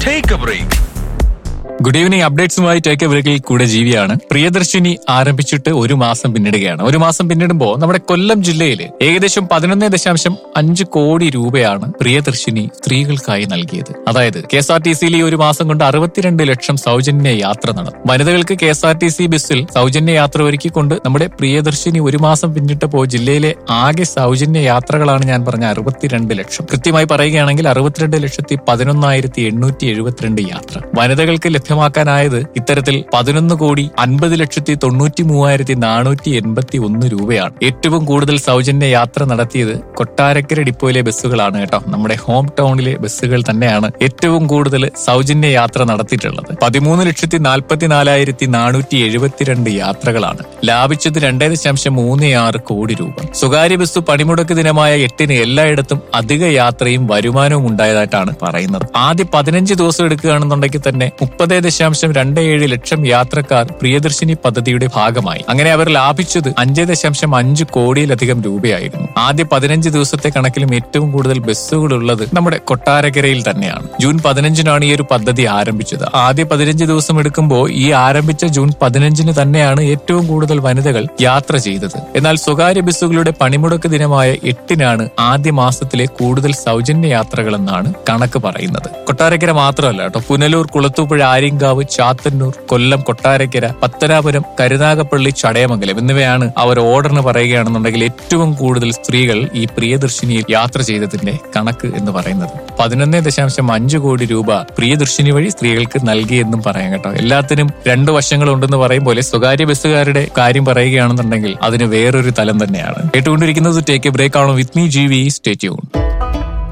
take a break good evening അപ്ഡേറ്റ്സുമായി take ബ്രേക്കിൽ കൂടെ ജീവിയാണ് പ്രിയദർശിനി ആരംഭിച്ചിട്ട് ഒരു മാസം പിന്നിടുകയാണ് ഒരു മാസം പിന്നിടുമ്പോൾ നമ്മുടെ കൊല്ലം ജില്ലയിൽ ഏകദേശം പതിനൊന്ന് ദശാംശം അഞ്ച് കോടി രൂപയാണ് പ്രിയദർശിനി സ്ത്രീകൾക്കായി നൽകിയത് അതായത് കെ എസ് ആർ ടി സിയിൽ ഈ ഒരു മാസം കൊണ്ട് അറുപത്തിരണ്ട് ലക്ഷം സൗജന്യ യാത്ര നടന്നു വനിതകൾക്ക് K S R T C ബസ്സിൽ സൗജന്യ യാത്ര ഒരുക്കിക്കൊണ്ട് നമ്മുടെ പ്രിയദർശിനി ഒരു മാസം പിന്നിട്ടപ്പോൾ ജില്ലയിലെ ആകെ സൗജന്യ യാത്രകളാണ് ഞാൻ പറഞ്ഞ അറുപത്തിരണ്ട് ലക്ഷം കൃത്യമായി പറയുകയാണെങ്കിൽ അറുപത്തിരണ്ട് ലക്ഷത്തി പതിനൊന്നായിരത്തി എണ്ണൂറ്റി എഴുപത്തിരണ്ട് യാത്ര വനിതകൾക്ക് ലഭ്യമാക്കാനായത് ഇത്തരത്തിൽ പതിനൊന്ന് കോടി അൻപത് ലക്ഷത്തി തൊണ്ണൂറ്റി മൂവായിരത്തി നാനൂറ്റി എൺപത്തി ഒന്ന് രൂപയാണ് ഏറ്റവും കൂടുതൽ സൗജന്യ യാത്ര നടത്തിയത് കൊട്ടാരക്കര ഡിപ്പോയിലെ ബസ്സുകളാണ് കേട്ടോ നമ്മുടെ ഹോം ടൗണിലെ ബസ്സുകൾ തന്നെയാണ് ഏറ്റവും കൂടുതൽ സൗജന്യ യാത്ര നടത്തിയിട്ടുള്ളത് പതിമൂന്ന് ലക്ഷത്തി നാൽപ്പത്തി നാലായിരത്തി നാനൂറ്റി എഴുപത്തിരണ്ട് യാത്രകളാണ് ലാഭിച്ചത് രണ്ടേ ദശാംശം മൂന്ന് ആറ് കോടി രൂപ സ്വകാര്യ ബസ് പണിമുടക്ക് ദിനമായ എട്ടിന് എല്ലായിടത്തും അധിക യാത്രയും വരുമാനവും ഉണ്ടായതായിട്ടാണ് പറയുന്നത് ആദ്യ പതിനഞ്ച് ദിവസം എടുക്കുകയാണെന്നുണ്ടെങ്കിൽ തന്നെ മുപ്പത് ദശാംശം രണ്ട് ഏഴ് ലക്ഷം യാത്രക്കാർ പ്രിയദർശിനി പദ്ധതിയുടെ ഭാഗമായി അങ്ങനെ അവർ ലാഭിച്ചത് അഞ്ച് ദശാംശം അഞ്ച് കോടിയിലധികം രൂപയായിരുന്നു ആദ്യ പതിനഞ്ച് ദിവസത്തെ കണക്കിലും ഏറ്റവും കൂടുതൽ ബസ്സുകൾ ഉള്ളത് നമ്മുടെ കൊട്ടാരക്കരയിൽ തന്നെയാണ് ജൂൺ പതിനഞ്ചിനാണ് ഈ ഒരു പദ്ധതി ആരംഭിച്ചത് ആദ്യ പതിനഞ്ച് ദിവസം എടുക്കുമ്പോൾ ഈ ആരംഭിച്ച ജൂൺ പതിനഞ്ചിന് തന്നെയാണ് ഏറ്റവും കൂടുതൽ വനിതകൾ യാത്ര ചെയ്തത് എന്നാൽ സ്വകാര്യ ബസ്സുകളുടെ പണിമുടക്ക് ദിനമായ എട്ടിനാണ് ആദ്യ മാസത്തിലെ കൂടുതൽ സൗജന്യ യാത്രകളെന്നാണ് കണക്ക് പറയുന്നത് കൊട്ടാരക്കര മാത്രമല്ല കേട്ടോ പുനലൂർ കുളത്തൂപ്പുഴ ആര്യങ്കാവ് ചാത്തന്നൂർ കൊല്ലം കൊട്ടാരക്കര പത്തനാപുരം കരുനാഗപ്പള്ളി ചടയമംഗലം എന്നിവയാണ് അവർ ഓർഡറിന് പറയുകയാണെന്നുണ്ടെങ്കിൽ ഏറ്റവും കൂടുതൽ സ്ത്രീകൾ ഈ പ്രിയദർശിനിയിൽ യാത്ര ചെയ്തതിന്റെ കണക്ക് എന്ന് പറയുന്നത് പതിനൊന്ന് ദശാംശം അഞ്ച് കോടി രൂപ പ്രിയദർശിനി വഴി സ്ത്രീകൾക്ക് നൽകിയെന്നും പറയാം കേട്ടോ എല്ലാത്തിനും രണ്ട് വശങ്ങളുണ്ടെന്ന് പറയും പോലെ സ്വകാര്യ ബസ്സുകാരുടെ കാര്യം പറയുകയാണെന്നുണ്ടെങ്കിൽ അതിന് വേറൊരു തലം തന്നെയാണ് കേട്ടുകൊണ്ടിരിക്കുന്നത് ടേക്ക് എ ബ്രേക്ക് ആണ് with me G V stay tune